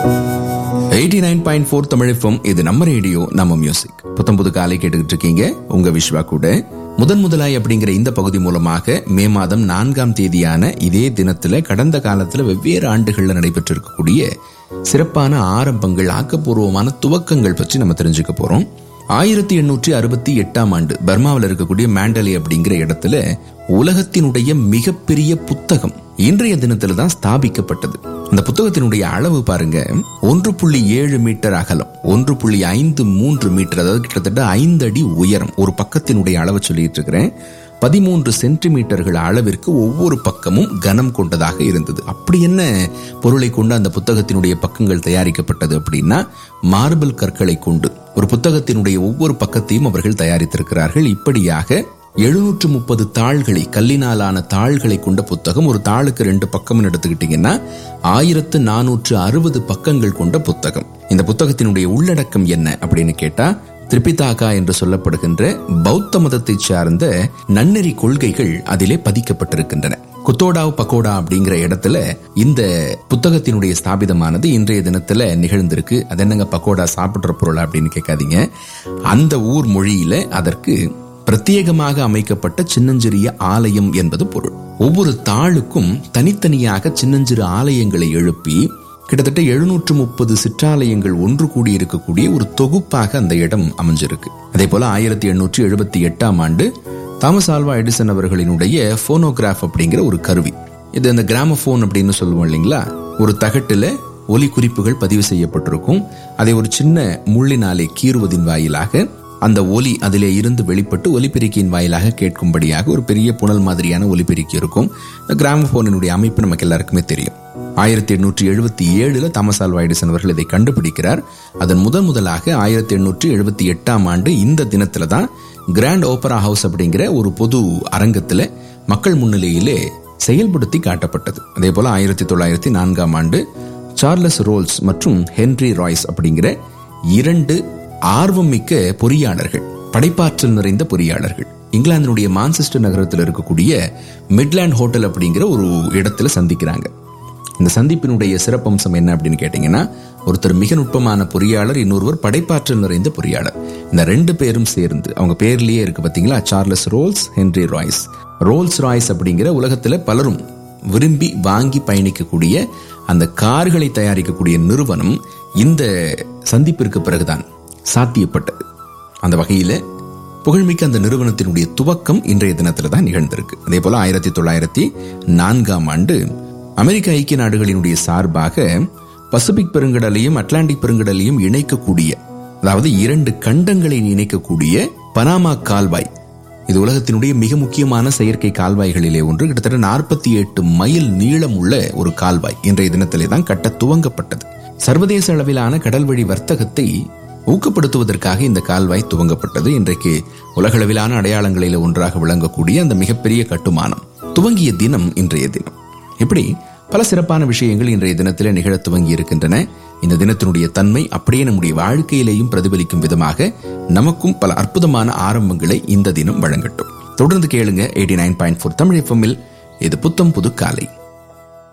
eighty nine point four Tamil இது நம்ம radio நம்ம மியூசிக் புத்தம் புது காலை கேட்டுக்கிட்டு இருக்கீங்க உங்க விஸ்வா கூட முதன் முதலாய் அப்படிங்கிற இந்த பகுதி மூலமாக மே மாதம் நான்காம் தேதியான இதே தினத்துல கடந்த காலத்துல வெவ்வேறு ஆண்டுகள்ல நடைபெற்றிருக்கக்கூடிய சிறப்பான ஆரம்பங்கள் ஆக்கப்பூர்வமான துவக்கங்கள் பற்றி நம்ம தெரிஞ்சுக்க போறோம் ஆயிரத்தி எண்ணூற்றி அறுபத்தி எட்டாம் ஆண்டு பர்மாவில் இருக்கக்கூடிய மேண்டலி அப்படிங்கிற இடத்துல உலகத்தினுடைய மிகப்பெரிய புத்தகம் இன்றைய தினத்துல தான் ஸ்தாபிக்கப்பட்டது இந்த புத்தகத்தினுடைய அளவு பாருங்க ஒன்று புள்ளி ஏழு மீட்டர் அகலம் ஒன்று புள்ளி ஐந்து மூன்று மீட்டர் அதாவது கிட்டத்தட்ட ஐந்து அடி உயரம் ஒரு பக்கத்தினுடைய அளவு சொல்லிட்டு இருக்கிறேன் பதிமூன்று சென்டிமீட்டர்கள் அளவிற்கு ஒவ்வொரு பக்கமும் கனம் கொண்டதாக இருந்தது அப்படி என்ன பொருளை கொண்டு அந்த புத்தகத்தினுடைய பக்கங்கள் தயாரிக்கப்பட்டது அப்படின்னா மார்பிள் கற்களை கொண்டு ஒரு புத்தகத்தினுடைய ஒவ்வொரு பக்கத்தையும் அவர்கள் தயாரித்திருக்கிறார்கள் இப்படியாக எழுநூற்று முப்பது தாள்களை கல்லினாலான தாள்களை கொண்ட புத்தகம் ஒரு தாளுக்கு ரெண்டு பக்கம் எடுத்துக்கிட்டீங்கன்னா ஆயிரத்து நானூற்று அறுபது பக்கங்கள் கொண்ட புத்தகம் இந்த புத்தகத்தினுடைய உள்ளடக்கம் என்ன அப்படின்னு கேட்டா திரிபிதாகா என்று சொல்லப்படுகின்ற பௌத்த மதத்தை சார்ந்த நன்னெறி கொள்கைகள் அதிலே பதிக்கப்பட்டிருக்கின்றன குத்தோடாவ் பக்கோடா அப்படிங்கிற இடத்துல இந்த புத்தகத்தினுடைய ஸ்தாபிதமானது இன்றைய தினத்துல நிகழ்ந்திருக்கு அது என்னங்க பக்கோடா சாப்பிடுற பொருள் அப்படின்னு கேட்காதீங்க அந்த ஊர் மொழியில அதற்கு பிரத்யேகமாக அமைக்கப்பட்ட சின்னஞ்சிறிய ஆலயம் என்பது பொருள் ஒவ்வொரு தாளுக்கும் தனித்தனியாக சின்னஞ்சிறு ஆலயங்களை எழுப்பி கிட்டத்தட்ட எழுநூற்று முப்பது சிற்றாலயங்கள் ஒன்று கூடி இருக்கக்கூடிய ஒரு தொகுப்பாக அந்த இடம் அமைஞ்சிருக்கு அதே போல ஆயிரத்தி எண்ணூற்றி எழுபத்தி எட்டாம் ஆண்டு தாமஸ் ஆல்வா எடிசன் அவர்களினுடைய போனோகிராஃப் அப்படிங்கிற ஒரு கருவி இது அந்த கிராமபோன் அப்படின்னு சொல்லுவோம் இல்லைங்களா ஒரு தகட்டுல ஒலி குறிப்புகள் பதிவு செய்யப்பட்டிருக்கும் அதை ஒரு சின்ன முள்ளினாலே கீறுவதின் வாயிலாக அந்த ஒலி அதிலே இருந்து வெளிப்பட்டு ஒலிபெருக்கியின் வாயிலாக கேட்கும்படியாக ஒரு பெரிய புனல் மாதிரியான ஒலிபெருக்கி இருக்கும் இந்த கிராமபோனினுடைய அமைப்பு நமக்கு எல்லாருக்குமே தெரியும் ஆயிரத்தி எண்ணூற்றி எழுபத்தி ஏழுல தாமஸ் ஆல்வா எடிசன் அவர்கள் இதை கண்டுபிடிக்கிறார் அதன் முதன் முதலாக ஆயிரத்தி எண்ணூற்றி எழுபத்தி எட்டாம் ஆண்டு இந்த தினத்துல தான் கிராண்ட் ஓபரா ஹவுஸ் அப்படிங்கிற ஒரு பொது அரங்கத்துல மக்கள் முன்னிலையிலே செயல்படுத்தி காட்டப்பட்டது அதே போல ஆயிரத்தி தொள்ளாயிரத்தி நான்காம் ஆண்டு சார்லஸ் ரோல்ஸ் மற்றும் ஹென்ரி ராய்ஸ் அப்படிங்கிற இரண்டு ஆர்வமிக்க பொறியாளர்கள் படைப்பாற்றல் நிறைந்த பொறியாளர்கள் இங்கிலாந்தினுடைய மான்செஸ்டர் நகரத்தில் இருக்கக்கூடிய மிட்லேண்ட் ஹோட்டல் அப்படிங்கிற ஒரு இடத்துல சந்திக்கிறாங்க இந்த சந்திப்பினுடைய சிறப்பம்சம் என்ன அப்படின்னு கேட்டீங்கன்னா ஒருத்தர் மிக நுட்பமான பொறியாளர் இன்னொருவர் படைப்பாற்றல் நிறைந்த பொறியாளர் இந்த ரெண்டு பேரும் சேர்ந்து அவங்க பேர்லயே இருக்கு பாத்தீங்களா Charles Rolls Henry Royce Rolls Royce அப்படிங்கிற உலகத்துல பலரும் விரும்பி வாங்கி பயணிக்கக்கூடிய அந்த கார்களை தயாரிக்கக்கூடிய நிறுவனம் இந்த சந்திப்பிற்கு பிறகுதான் சாத்தியப்பட்டது அந்த வகையில புகழ்மிக்க அந்த நிறுவனத்தினுடைய துவக்கம் இன்றைய தினத்துல தான் நிகழ்ந்திருக்கு அதே போல ஆயிரத்தி தொள்ளாயிரத்தி நான்காம் ஆண்டு அமெரிக்க ஐக்கிய நாடுகளினுடைய சார்பாக பசிபிக் பெருங்கடலையும் அட்லாண்டிக் பெருங்கடலையும் இணைக்கக்கூடிய அதாவது இரண்டு கண்டங்களை இணைக்கக்கூடிய பனாமா கால்வாய் இது உலகத்தினுடைய மிக முக்கியமான செயற்கை கால்வாய்களிலே ஒன்று கிட்டத்தட்ட நாற்பத்தி எட்டு மைல் நீளம் உள்ள ஒரு கால்வாய் இன்றைய தினத்திலே தான் கட்ட துவங்கப்பட்டது சர்வதேச அளவிலான கடல்வழி வர்த்தகத்தை ஊக்கப்படுத்துவதற்காக இந்த கால்வாய் துவங்கப்பட்டது இன்றைக்கு உலகளவிலான அடையாளங்களில் ஒன்றாக விளங்கக்கூடிய அந்த மிகப்பெரிய கட்டுமானம் துவங்கிய தினம் இன்றைய தினம் இப்படி பல சிறப்பான விஷயங்கள் இன்றைய தினத்தில் நிகழ துவங்கி இருக்கின்றன இந்த தினத்தினுடைய தன்மை அப்படியே நம்முடைய வாழ்க்கையிலேயும் பிரதிபலிக்கும் விதமாக நமக்கும் பல அற்புதமான ஆரம்பங்களை இந்த தினம் வழங்கட்டும் தொடர்ந்து கேளுங்க eighty nine point four Tamil எஃப்எம்மில் இது புத்தம் புது காலை